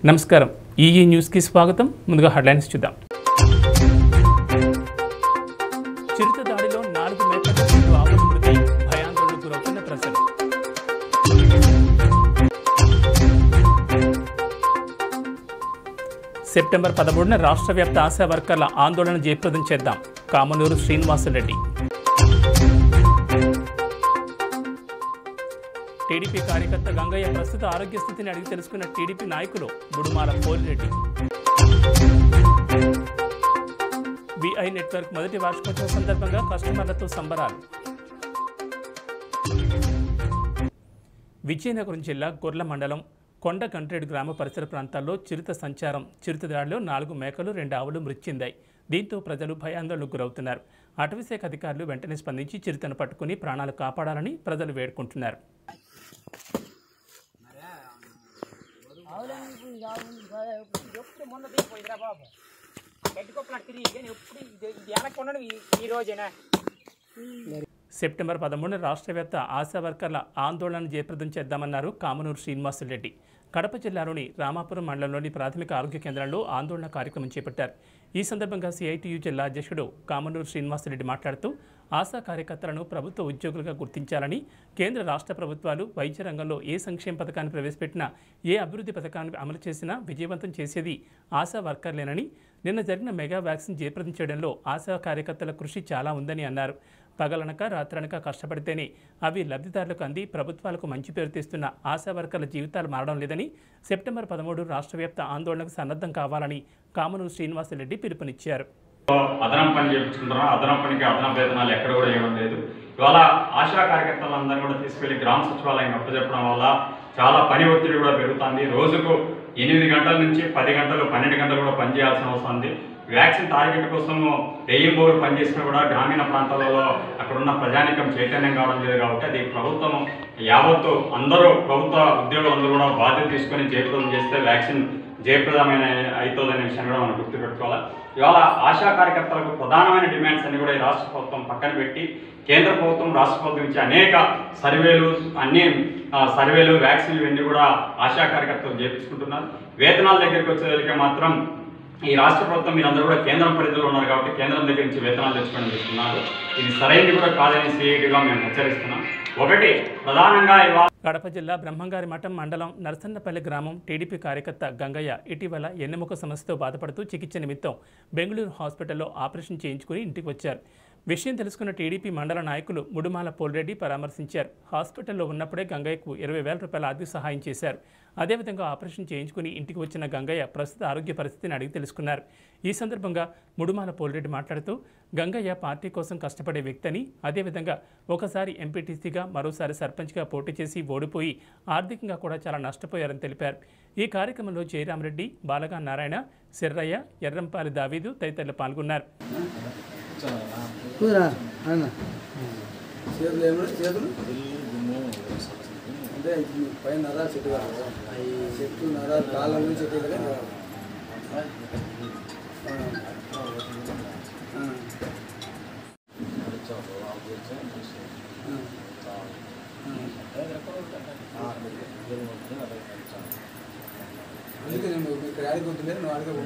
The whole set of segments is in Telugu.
నమస్కారం ఈఈ న్యూస్కి స్వాగతం ముందుగా హెడ్లైన్స్ చూద్దాం చిరుత దాడిలో నాలుగు మేకలు రెండు ఆవులు మృతి భయాందోళనకు గురవుతున్న ప్రజలు సెప్టెంబర్ పదమూడున రాష్ట్ర వ్యాప్త ఆశా వర్కర్ల ఆందోళన జయప్రదం చేద్దాం కామనూరు శ్రీనివాసులరెడ్డి టీడీపీ కార్యకర్త గంగయ్య ప్రస్తుత ఆరోగ్య స్థితిని అడిగి తెలుసుకున్న టీడీపీ నాయకులు గుడుమాల పోలిరెడ్డి విఐ నెట్వర్క్ మొదటి వార్షికోత్సవం సందర్భంగా కస్టమర్లతో సంబరాలు విజయనగరం జిల్లా గొర్ల మండలం కొండ కంట్రేడు గ్రామ పరిసర ప్రాంతాల్లో చిరుత సంచారం చిరుత దాడిలో నాలుగు మేకలు రెండు ఆవులు మృతి చెందాయి దీంతో ప్రజలు భయాందోళనకు గురవుతున్నారు అటవీశాఖ అధికారులు వెంటనే స్పందించి చిరుతను పట్టుకుని ప్రాణాలు కాపాడాలని ప్రజలు వేడుకుంటున్నారు ఎప్పుడు మొన్న దిగిపోయిందిరా బాబు గడ్డికొప్పలు తిరిగి కానీ ఎప్పుడు ఇది ఇది వెనక్కి ఉండడం ఈ- ఈ రోజేనా సెప్టెంబర్ పదమూడున రాష్ట్ర వ్యాప్త ఆశా వర్కర్ల ఆందోళన జయప్రదం చేద్దామన్నారు కామనూరు శ్రీనివాసులరెడ్డి కడప జిల్లాలోని రామాపురం మండలంలోని ప్రాథమిక ఆరోగ్య కేంద్రంలో ఆందోళన కార్యక్రమం చేపట్టారు ఈ సందర్భంగా సిఐటియు జిల్లా అధ్యక్షుడు కామనూరు శ్రీనివాసరెడ్డి మాట్లాడుతూ ఆశా కార్యకర్తలను ప్రభుత్వ ఉద్యోగులుగా గుర్తించాలని కేంద్ర రాష్ట్ర ప్రభుత్వాలు వైద్య రంగంలో ఏ సంక్షేమ పథకాన్ని ప్రవేశపెట్టినా ఏ అభివృద్ధి పథకాన్ని అమలు చేసినా విజయవంతం చేసేది ఆశా వర్కర్లేనని నిన్న జరిగిన మెగా వ్యాక్సిన్ జయప్రదం చేయడంలో ఆశా కార్యకర్తల కృషి చాలా ఉందని అన్నారు పగలనక రాత్రనక కష్టపడితేనే అవి లబ్ధిదారులకు అంది ప్రభుత్వాలకు మంచి పేరు తెస్తున్న ఆశా వర్కర్ల జీవితాలు మారడం లేదని సెప్టెంబర్ పదమూడు రాష్ట్ర వ్యాప్త ఆందోళనకు సన్నద్ధం కావాలని కామనూరు శ్రీనివాసరెడ్డి పిలుపునిచ్చారు అదనం పని చేయించుకుంటున్నాం అదనం పనికి అదనం వేతనాలు ఎక్కడ కూడా ఇవ్వడం లేదు ఇవాళ ఆశా కార్యకర్తలందరూ కూడా తీసుకెళ్లి గ్రామ సచివాలయం అప్పచెప్పడం వల్ల చాలా పని ఒత్తిడి కూడా పెరుగుతుంది రోజుకు ఎనిమిది గంటల నుంచి పది గంటలు పన్నెండు గంటలు కూడా పని చేయాల్సిన అవసరం ఉంది వ్యాక్సిన్ టార్గెట్ కోసము రెయ్యింబోరు పనిచేసినా కూడా గ్రామీణ ప్రాంతాలలో అక్కడున్న ప్రజానికం చైతన్యం కావడం లేదు కాబట్టి అది ప్రభుత్వం యావత్తు అందరూ ప్రభుత్వ ఉద్యోగులందరూ కూడా బాధ్యత తీసుకొని జయప్రదం చేస్తే వ్యాక్సిన్ జయప్రదమైన అవుతుందనే విషయాన్ని కూడా మనం గుర్తుపెట్టుకోవాలి ఇవాళ ఆశా కార్యకర్తలకు ప్రధానమైన డిమాండ్స్ అన్ని కూడా ఈ రాష్ట్ర ప్రభుత్వం పక్కన పెట్టి కేంద్ర ప్రభుత్వం రాష్ట్ర ప్రభుత్వం ఇచ్చే అనేక సర్వేలు అన్ని ఆ, సర్వేలు వ్యాక్సిన్లు ఇవన్నీ కూడా ఆశా కార్యకర్తలు చేపించుకుంటున్నారు వేతనాల దగ్గరికి వచ్చేసరికి మాత్రం ఈ రాష్ట్ర ప్రభుత్వం మీరందరూ కూడా కేంద్రం పరిధిలో ఉన్నారు కాబట్టి కేంద్రం దగ్గర నుంచి వేతనాలు తెచ్చుకోవడం చేస్తున్నారు ఇది సరైనది కూడా కాదని సిఐటిగా మేము హెచ్చరిస్తున్నాం ఒకటి ప్రధానంగా ఇవాళ కడప జిల్లా బ్రహ్మంగారి మఠం మండలం నరసన్నపల్లి గ్రామం టీడీపీ కార్యకర్త గంగయ్య ఇటీవల ఎన్నెముక సమస్యతో బాధపడుతూ చికిత్స నిమిత్తం బెంగళూరు హాస్పిటల్లో ఆపరేషన్ చేయించుకుని ఇంటికి వచ్చారు విషయం తెలుసుకున్న టీడీపీ మండల నాయకులు ముడుమాల పోల్రెడ్డి పరామర్శించారు హాస్పిటల్లో ఉన్నప్పుడే గంగయ్యకు ఇరవై వేల రూపాయల ఆర్థిక సహాయం చేశారు అదేవిధంగా ఆపరేషన్ చేయించుకుని ఇంటికి వచ్చిన గంగయ్య ప్రస్తుత ఆరోగ్య పరిస్థితిని అడిగి తెలుసుకున్నారు ఈ సందర్భంగా ముడుమాల పోల్రెడ్డి మాట్లాడుతూ గంగయ్య పార్టీ కోసం కష్టపడే వ్యక్తిని అదేవిధంగా ఒకసారి ఎంపీటీసీగా మరోసారి సర్పంచ్గా పోటీ చేసి ఓడిపోయి ఆర్థికంగా కూడా చాలా నష్టపోయారని తెలిపారు ఈ కార్యక్రమంలో జయరామరెడ్డి బాలగా నారాయణ సిర్రయ్య ఎర్రంపాలి దావీదు తదితరులు పాల్గొన్నారు కూరా అన్న చేతులు ఏమైనా చేతులు అంటే ఇప్పుడు పైన నరాలు చెట్టు కాదు చెట్టు నరాలు కాళ్ళ నుంచి చెట్టు కదా అందుకే నేను ఇక్కడ ఆడికి వద్దులేదు నువ్వు ఆడికే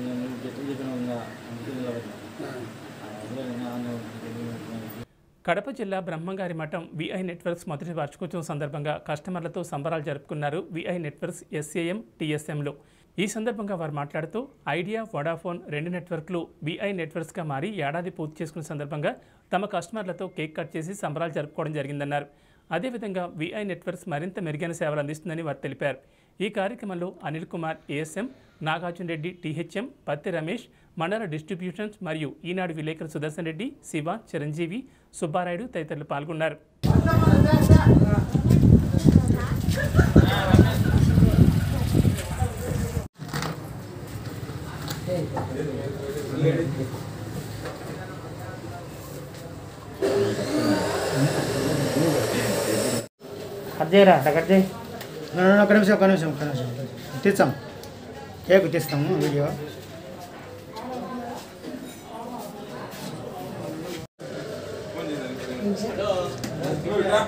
కడప జిల్లా బ్రహ్మంగారి మఠం విఐ నెట్వర్క్స్ మొదటి వార్షికోత్సవం సందర్భంగా కస్టమర్లతో సంబరాలు జరుపుకున్నారు విఐ నెట్వర్క్స్ ఎస్ఏఎం టీఎస్ఎంలో ఈ సందర్భంగా వారు మాట్లాడుతూ ఐడియా వడాఫోన్ రెండు నెట్వర్క్లు విఐ నెట్వర్క్స్గా మారి ఏడాది పూర్తి చేసుకున్న సందర్భంగా తమ కస్టమర్లతో కేక్ కట్ చేసి సంబరాలు జరుపుకోవడం జరిగిందన్నారు అదేవిధంగా విఐ నెట్వర్క్స్ మరింత మెరుగైన సేవలు అందిస్తుందని వారు తెలిపారు ఈ కార్యక్రమంలో అనిల్ కుమార్ ఏఎస్ఎం నాగార్జున రెడ్డి టీహెచ్ఎం పత్తి రమేష్ మండల డిస్ట్రిబ్యూషన్స్ మరియు ఈనాడు విలేకరు సుదర్శన్ రెడ్డి శివ చిరంజీవి సుబ్బారాయుడు తదితరులు పాల్గొన్నారు కట్ చేయరా కట్ చేయి ఒక్క నిమిషం ఒక్క నిమిషం ఒక్క నిమిషం తీస్తాం కేక్ తీస్తాము వీడియో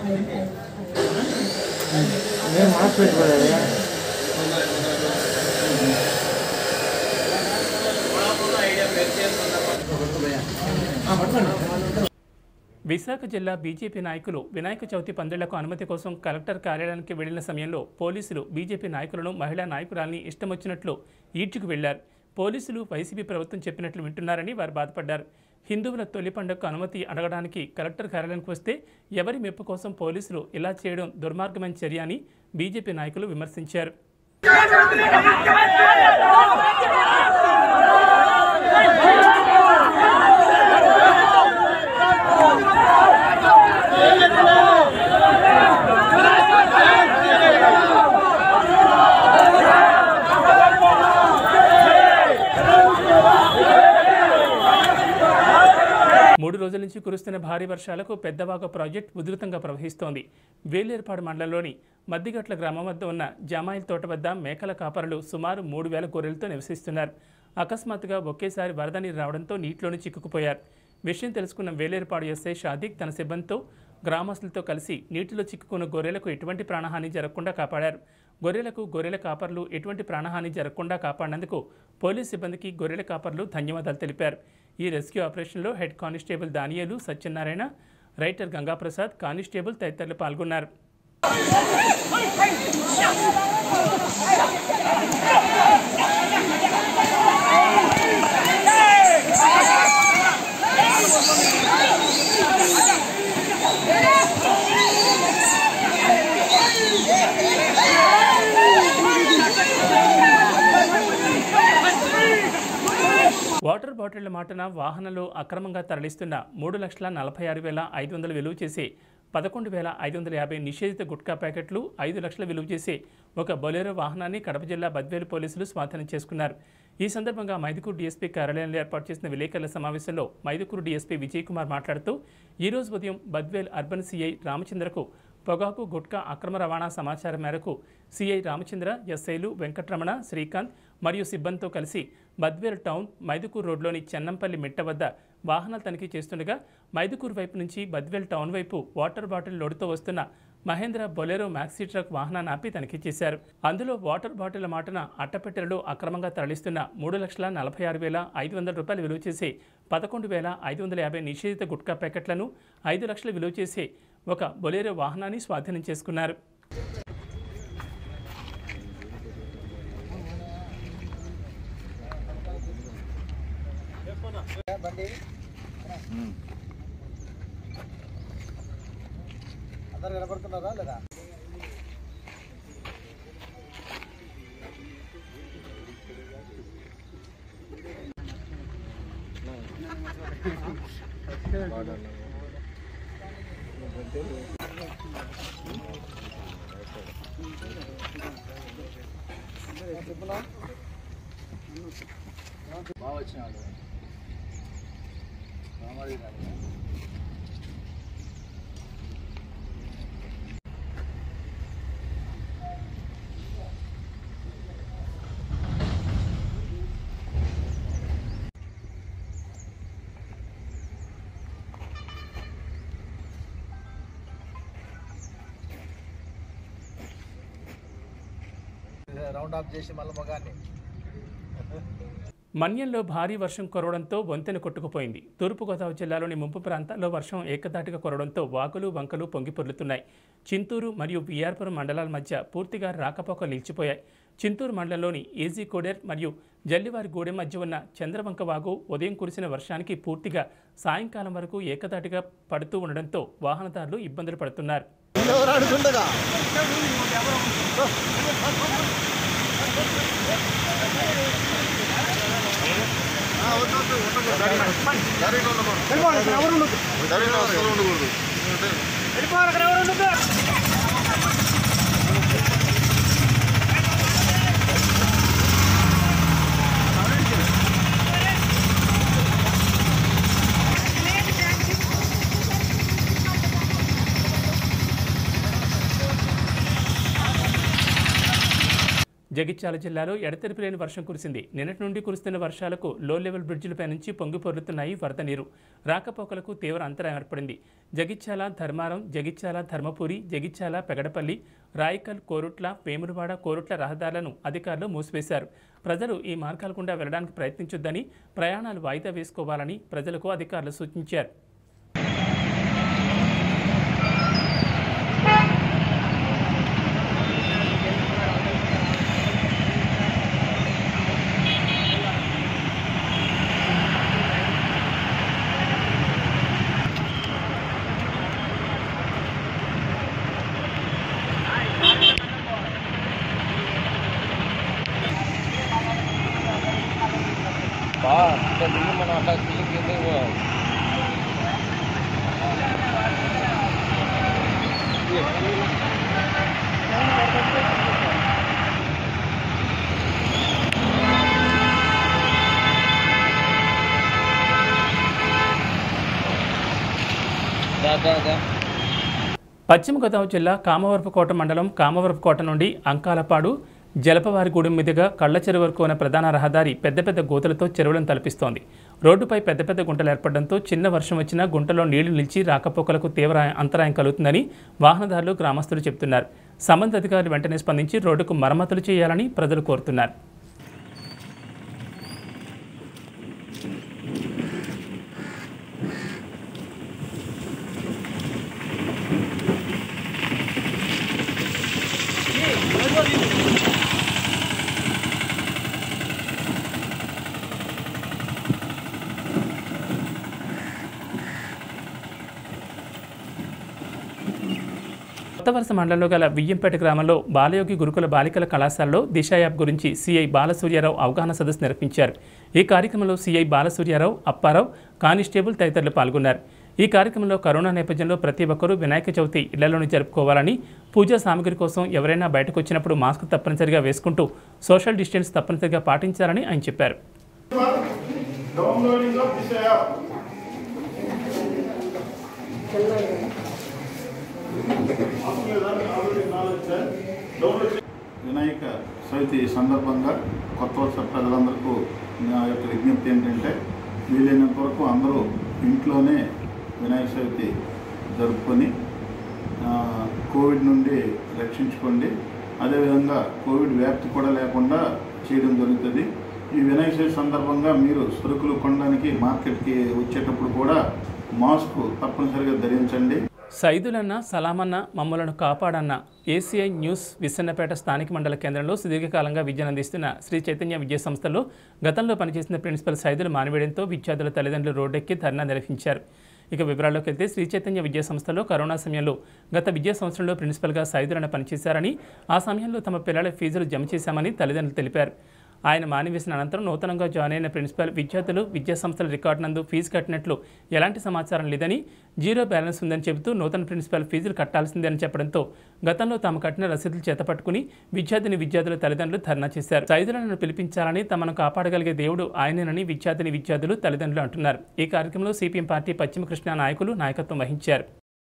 నేను మాస్క్ పెట్టుకోలేదు విశాఖ జిల్లా బీజేపీ నాయకులు వినాయక చవితి పందిళ్లకు అనుమతి కోసం కలెక్టర్ కార్యాలయానికి వెళ్లిన సమయంలో పోలీసులు బీజేపీ నాయకులను మహిళా నాయకురాల్ని ఇష్టమొచ్చినట్లు ఈడ్చుకు వెళ్లారు పోలీసులు వైసీపీ ప్రభుత్వం చెప్పినట్లు వింటున్నారని వారు బాధపడ్డారు హిందువుల తొలి పండుగకు అనుమతి అడగడానికి కలెక్టర్ కార్యాలయానికి వస్తే ఎవరి మెప్పు కోసం పోలీసులు ఇలా చేయడం దుర్మార్గమైన చర్య అని బీజేపీ నాయకులు విమర్శించారు మూడు రోజుల నుంచి కురుస్తున్న భారీ వర్షాలకు పెద్దవాగ ప్రాజెక్ట్ ఉధృతంగా ప్రవహిస్తోంది వేలేర్పాడు మండలంలోని మద్దిగట్ల గ్రామం వద్ద ఉన్న జమాయిల్ తోట వద్ద మేకల కాపరులు సుమారు మూడు వేల గొర్రెలతో నివసిస్తున్నారు అకస్మాత్తుగా ఒకేసారి వరద నీరు రావడంతో నీటిలోనే చిక్కుకుపోయారు విషయం తెలుసుకున్న వేలేరుపాడు ఎస్ఐ షాదిక్ తన సిబ్బందితో గ్రామస్తులతో కలిసి నీటిలో చిక్కుకున్న గొర్రెలకు ఎటువంటి ప్రాణహాని జరగకుండా కాపాడారు గొర్రెలకు గొర్రెల కాపర్లు ఎటువంటి ప్రాణహాని జరగకుండా కాపాడినందుకు పోలీస్ సిబ్బందికి గొర్రెల కాపర్లు ధన్యవాదాలు తెలిపారు ఈ రెస్క్యూ ఆపరేషన్లో హెడ్ కానిస్టేబుల్ దానియేలు సత్యనారాయణ రైటర్ గంగాప్రసాద్ కానిస్టేబుల్ తదితరులు పాల్గొన్నారు వాటర్ బాటిళ్ల మాటన వాహనాలు అక్రమంగా తరలిస్తున్న మూడు లక్షల నలభై ఆరు వేల ఐదు వందలు విలువ చేసే పదకొండు వేల ఐదు వందల యాభై నిషేధిత గుట్కా ప్యాకెట్లు ఐదు లక్షల విలువ చేసే ఒక బొలెరో వాహనాన్ని కడప జిల్లా బద్వేలు పోలీసులు స్వాధీనం చేసుకున్నారు ఈ సందర్భంగా మైదుకూరు డీఎస్పీ కార్యాలయంలో ఏర్పాటు చేసిన విలేకరుల సమావేశంలో మైదుకూరు డీఎస్పీ విజయ్ కుమార్ మాట్లాడుతూ ఈ రోజు ఉదయం బద్వేల్ అర్బన్ సిఐ రామచంద్రకు పొగాకు గుట్కా అక్రమ రవాణా సమాచారం మేరకు సిఐ రామచంద్ర ఎస్ఐలు వెంకటరమణ శ్రీకాంత్ మరియు సిబ్బందితో కలిసి బద్వేల్ టౌన్ మైదుకూరు రోడ్లోని చెన్నంపల్లి మిట్ట వద్ద వాహనాలు తనిఖీ చేస్తుండగా మైదుకూరు వైపు నుంచి బద్వేల్ టౌన్ వైపు వాటర్ బాటిల్ లోడుతో వస్తున్న మహేంద్ర బొలెరో మ్యాక్సీ ట్రక్ వాహనాన్ని ఆపి తనిఖీ చేశారు అందులో వాటర్ బాటిల్ మాటన అట్టపెట్టెలలో అక్రమంగా తరలిస్తున్న మూడు లక్షల నలభై ఆరు వేల ఐదు వందల రూపాయలు విలువ చేసే పదకొండు వేల ఐదు వందల యాభై నిషేధిత గుట్కా ప్యాకెట్లను ఐదు లక్షలు విలువ చేసే ఒక బొలేరో వాహనాన్ని స్వాధీనం చేసుకున్నారు అందరు కనపడుతున్నారా లేదా చెప్పునా బాగా వచ్చినాడు రామాడి గారు రౌండ్ ఆఫ్ చేసి మళ్ళీ మగాన్ని మన్యంలో భారీ వర్షం కురవడంతో వంతెన కొట్టుకుపోయింది తూర్పుగోదావరి జిల్లాలోని ముంపు ప్రాంతాల్లో వర్షం ఏకదాటిగా కురవడంతో వాగులు వంకలు పొంగి పొర్లుతున్నాయి చింతూరు మరియు విఆర్పురం మండలాల మధ్య పూర్తిగా రాకపోకలు నిలిచిపోయాయి చింతూరు మండలంలోని ఏజీ కోడేర్ మరియు జల్లివారి గూడెం మధ్య ఉన్న చంద్రవంక వాగు ఉదయం కురిసిన వర్షానికి పూర్తిగా సాయంకాలం వరకు ఏకదాటిగా పడుతూ ఉండడంతో వాహనదారులు ఇబ్బందులు పడుతున్నారు జగిత్యాల జిల్లాలో ఎడతెరిపి లేని వర్షం కురిసింది నిన్నటి నుండి కురుస్తున్న వర్షాలకు లో లెవెల్ బ్రిడ్జిలపై నుంచి పొంగి పొర్లుతున్నాయి వరద నీరు రాకపోకలకు తీవ్ర అంతరాయం ఏర్పడింది జగిత్యాల ధర్మారం జగిత్యాల ధర్మపురి జగిత్యాల పెగడపల్లి రాయికల్ కోరుట్ల వేములవాడ కోరుట్ల రహదారులను అధికారులు మూసివేశారు ప్రజలు ఈ మార్గాల గుండా వెళ్లడానికి ప్రయత్నించొద్దని ప్రయాణాలు వాయిదా వేసుకోవాలని ప్రజలకు అధికారులు సూచించారు పశ్చిమ గోదావరి జిల్లా కామవరపుకోట మండలం కామవరపుకోట నుండి అంకాలపాడు జలపవారిగూడెం మీదుగా కళ్ళచెరువు వరకు ఉన్న ప్రధాన రహదారి పెద్ద పెద్ద గోతులతో చెరువులను తలపిస్తోంది రోడ్డుపై పెద్ద పెద్ద గుంటలు ఏర్పడడంతో చిన్న వర్షం వచ్చినా గుంటలో నీళ్లు నిలిచి రాకపోకలకు తీవ్ర అంతరాయం కలుగుతుందని వాహనదారులు గ్రామస్తులు చెబుతున్నారు సంబంధిత అధికారులు వెంటనే స్పందించి రోడ్డుకు మరమ్మతులు చేయాలని ప్రజలు కోరుతున్నారు కొత్త వలస మండలంలో గల వియ్యంపేట గ్రామంలో బాలయోగి గురుకుల బాలికల కళాశాలలో దిశ యాప్ గురించి సిఐ బాలసూర్యారావు అవగాహన సదస్సు నిర్వహించారు ఈ కార్యక్రమంలో సిఐ బాలసూర్యారావు అప్పారావు కానిస్టేబుల్ తదితరులు పాల్గొన్నారు ఈ కార్యక్రమంలో కరోనా నేపథ్యంలో ప్రతి ఒక్కరూ వినాయక చవితి ఇళ్లలోనే జరుపుకోవాలని పూజా సామగ్రి కోసం ఎవరైనా బయటకు వచ్చినప్పుడు మాస్క్ తప్పనిసరిగా వేసుకుంటూ సోషల్ డిస్టెన్స్ తప్పనిసరిగా పాటించాలని ఆయన చెప్పారు downloading of this app. After that, already knowledge that download Vinayaka Chavithi సందర్భంగా కొత్త వర్ష ప్రజలందరికీ నా యొక్క విజ్ఞప్తి ఏంటంటే వీలైనంత వరకు అందరూ ఇంట్లోనే వినాయక చవితి జరుపుకొని ఆ, కోవిడ్ నుండి రక్షించుకోండి అదేవిధంగా కోవిడ్ వ్యాప్తి కూడా లేకుండా చేయడం జరుగుతుంది ఈ వినాయక చవితి సందర్భంగా మీరు సరుకులు కొనడానికి మార్కెట్కి వచ్చేటప్పుడు కూడా మాస్క్ తప్పనిసరిగా ధరించండి సైదులన్న సలామన్న మమ్మలను కాపాడన్న ఏసీఐ న్యూస్ విసన్నపేట స్థానిక మండల కేంద్రంలో సుదీర్ఘకాలంగా విద్యను అందిస్తున్న శ్రీ చైతన్య విద్యా సంస్థలో గతంలో పనిచేసిన ప్రిన్సిపల్ సైదులు మానివేయడంతో విద్యార్థుల తల్లిదండ్రులు రోడ్డెక్కి ధర్నా నిర్వహించారు ఇక వివరాల్లోకి వెళ్తే శ్రీ చైతన్య విద్యా సంస్థలో కరోనా సమయంలో గత విద్యా సంవత్సరంలో ప్రిన్సిపల్గా సైదులన్న పనిచేశారని ఆ సమయంలో తమ పిల్లల ఫీజులు జమ చేశామని తల్లిదండ్రులు తెలిపారు ఆయన మానివేసిన అనంతరం నూతనంగా జాయిన్ అయిన ప్రిన్సిపల్ విద్యార్థులు విద్యా సంస్థల రికార్డు నందు ఫీజు కట్టినట్లు ఎలాంటి సమాచారం లేదని జీరో బ్యాలెన్స్ ఉందని చెబుతూ నూతన ప్రిన్సిపల్ ఫీజులు కట్టాల్సిందే అని చెప్పడంతో గతంలో తాము కట్టిన రసీదులు చేతపట్టుకుని విద్యార్థిని విద్యార్థుల తల్లిదండ్రులు ధర్నా చేశారు సైదులను పిలిపించాలని తమను కాపాడగలిగే దేవుడు ఆయనేనని విద్యార్థిని విద్యార్థులు తల్లిదండ్రులు అంటున్నారు ఈ కార్యక్రమంలో సిపిఎం పార్టీ పశ్చిమ కృష్ణా నాయకులు నాయకత్వం వహించారు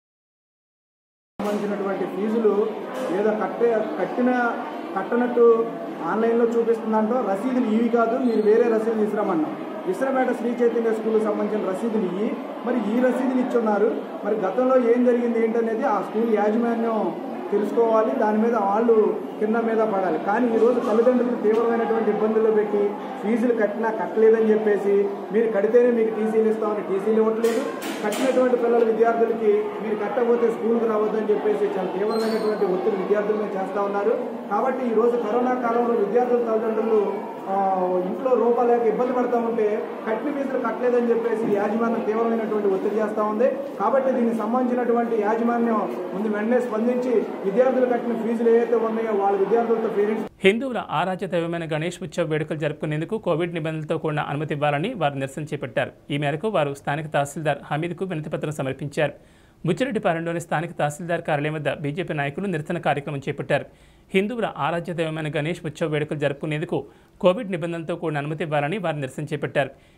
సంబంధించినటువంటి ఫీజులు ఏదో కట్టే కట్టిన కట్టనట్టు ఆన్లైన్లో చూపిస్తుందంటో రసీదులు ఇవి కాదు మీరు వేరే రసీదులు ఇస్తామన్నాం విశ్రపేట శ్రీ చైతన్య స్కూల్కి సంబంధించిన రసీదులు ఇవి మరి ఈ రసీదులు ఇచ్చున్నారు మరి గతంలో ఏం జరిగింది ఏంటనేది ఆ స్కూల్ యాజమాన్యం తెలుసుకోవాలి దాని మీద వాళ్ళు కింద మీద పడాలి కానీ ఈరోజు తల్లిదండ్రులు తీవ్రమైనటువంటి ఇబ్బందులు పెట్టి ఫీజులు కట్టినా కట్టలేదని చెప్పేసి మీరు కడితేనే మీకు టీసీలు ఇస్తామని టీసీలు ఇవ్వట్లేదు కట్టినటువంటి పిల్లల విద్యార్థులకి మీరు కట్టకపోతే స్కూల్కి రావద్దని చెప్పేసి చాలా తీవ్రమైనటువంటి ఒత్తిడి విద్యార్థుల మీద చేస్తూ ఉన్నారు కాబట్టి ఈరోజు కరోనా కాలంలో విద్యార్థుల తల్లిదండ్రులు ఆ, ఇంట్లో రూపాయలేక ఇబ్బంది పడతా ఉంటే కట్టిన ఫీజులు కట్టలేదని చెప్పేసి యాజమాన్యం తీవ్రమైనటువంటి ఒత్తిడి చేస్తూ ఉంది కాబట్టి దీనికి సంబంధించినటువంటి యాజమాన్యం ముందు వెంటనే స్పందించి విద్యార్థులు కట్టిన ఫీజులు ఏవైతే ఉన్నాయో వాళ్ళ విద్యార్థులతో పేరెంట్స్ హిందువుల ఆరాధ్య దైవమైన గణేష్ ఉత్సవ వేడుకలు జరుపుకునేందుకు కోవిడ్ నిబంధనలతో కూడిన అనుమతి ఇవ్వాలని వారు నిరసన చేపట్టారు ఈ మేరకు వారు స్థానిక తహసీల్దార్ హమీద్కు వినతిపత్రం సమర్పించారు బుచ్చిరెడ్డిపాలెంలోని స్థానిక తహసీల్దార్ కార్యాలయం వద్ద బీజేపీ నాయకులు నిరసన కార్యక్రమం చేపట్టారు హిందువుల ఆరాధ్య దైవమైన గణేష్ ఉత్సవ వేడుకలు జరుపుకునేందుకు కోవిడ్ నిబంధనలతో కూడిన అనుమతి ఇవ్వాలని వారు నిరసన చేపట్టారు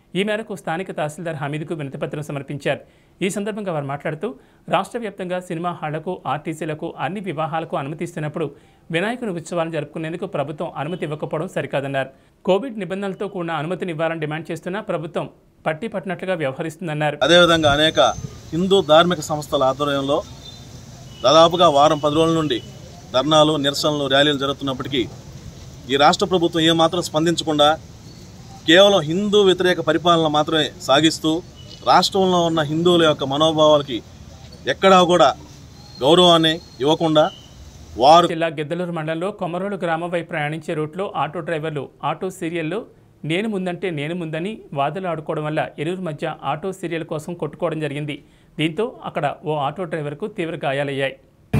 ఈ మేరకు స్థానిక తహసీల్దార్ హమీద్కు వినతిపత్రం సమర్పించారు ఈ సందర్భంగా వారు మాట్లాడుతూ రాష్ట్ర వ్యాప్తంగా సినిమా హాళ్లకు ఆర్టీసీలకు అన్ని వివాహాలకు అనుమతిస్తున్నప్పుడు వినాయకుని ఉత్సవాలను జరుపుకునేందుకు ప్రభుత్వం అనుమతి ఇవ్వకపోవడం సరికాదన్నారు కోవిడ్ నిబంధనలతో కూడిన అనుమతిని ఇవ్వాలని డిమాండ్ చేస్తున్నా ప్రభుత్వం పట్టి పట్టినట్లుగా వ్యవహరిస్తుందన్నారు అదేవిధంగా అనేక హిందూ ధార్మిక సంస్థల ఆధ్వర్యంలో దాదాపుగా వారం పది రోజుల నుండి ధర్నాలు నిరసనలు ర్యాలీలు జరుగుతున్నప్పటికీ ఈ రాష్ట్ర ప్రభుత్వం ఏమాత్రం స్పందించకుండా కేవలం హిందూ వ్యతిరేక పరిపాలన మాత్రమే సాగిస్తూ రాష్ట్రంలో ఉన్న హిందువుల యొక్క మనోభావాలకి ఎక్కడా కూడా గౌరవాన్ని ఇవ్వకుండా వారు జిల్లా గిద్దలూరు మండలంలో కొమరోలు గ్రామం వైపు ప్రయాణించే రూట్లో ఆటో డ్రైవర్లు ఆటో సీరియల్లో నేను ముందంటే నేను ముందని వాదులు ఆడుకోవడం వల్ల ఇరువురి మధ్య ఆటో సీరియల్ కోసం కొట్టుకోవడం జరిగింది దీంతో అక్కడ ఓ ఆటో డ్రైవర్కు తీవ్ర గాయాలయ్యాయి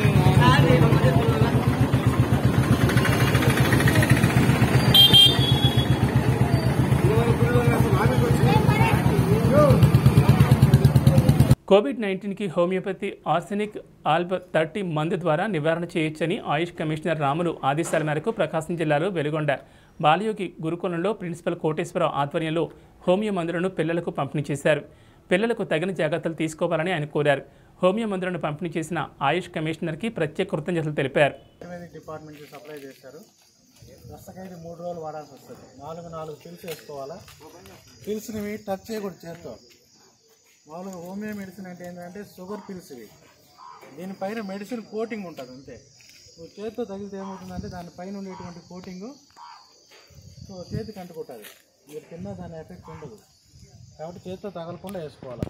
కోవిడ్ నైన్టీన్కి హోమియోపతి ఆర్సెనిక్ ఆల్బ థర్టీ మందు ద్వారా నివారణ చేయొచ్చని ఆయుష్ కమిషనర్ రాములు ఆదేశాల మేరకు ప్రకాశం జిల్లాలో వెలుగొండ బాలయోగి గురుకులంలో ప్రిన్సిపల్ కోటేశ్వరరావు ఆధ్వర్యంలో హోమియో మందులను పిల్లలకు పంపిణీ చేశారు పిల్లలకు తగిన జాగ్రత్తలు తీసుకోవాలని ఆయన కోరారు హోమియో మందులను పంపిణీ చేసిన ఆయుష్ కమిషనర్కి ప్రత్యేక కృతజ్ఞతలు తెలిపారు ఆయుర్వేదిక్ డిపార్ట్మెంట్కి సప్లై చేస్తారు వరుసకైతే మూడు రోజులు వాడాల్సి వస్తుంది నాలుగు నాలుగు పిల్స్ వేసుకోవాలా పిల్స్ని టచ్ చేయకూడదు చేత్తో మామూలుగా హోమియో మెడిసిన్ అంటే ఏంటంటే షుగర్ పిల్స్ ఇవి దీనిపైన మెడిసిన్ కోటింగ్ ఉంటుంది అంతే నువ్వు చేత్తో తగిలితే ఏమవుతుందంటే దానిపైన ఉండేటువంటి కోటింగ్ సో చేతికి అంటుకుంటుంది మీరు తిన్నా దాని ఎఫెక్ట్ ఉండదు కాబట్టి చేత్తో తగలకుండా వేసుకోవాలి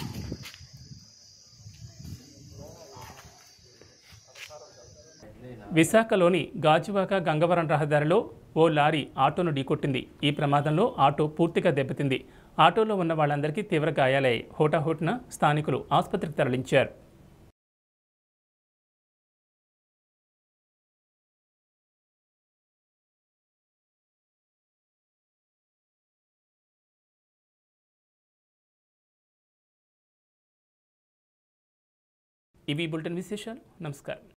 విశాఖలోని గాజువాక గంగవరం రహదారిలో ఓ లారీ ఆటోను ఢీకొట్టింది ఈ ప్రమాదంలో ఆటో పూర్తిగా దెబ్బతింది ఆటోలో ఉన్న వాళ్ళందరికీ తీవ్ర గాయాలయ్యాయి హోటాహోట్న స్థానికులు ఆసుపత్రికి తరలించారు ఇవి బులెటిన్ విశేషాలు నమస్కారం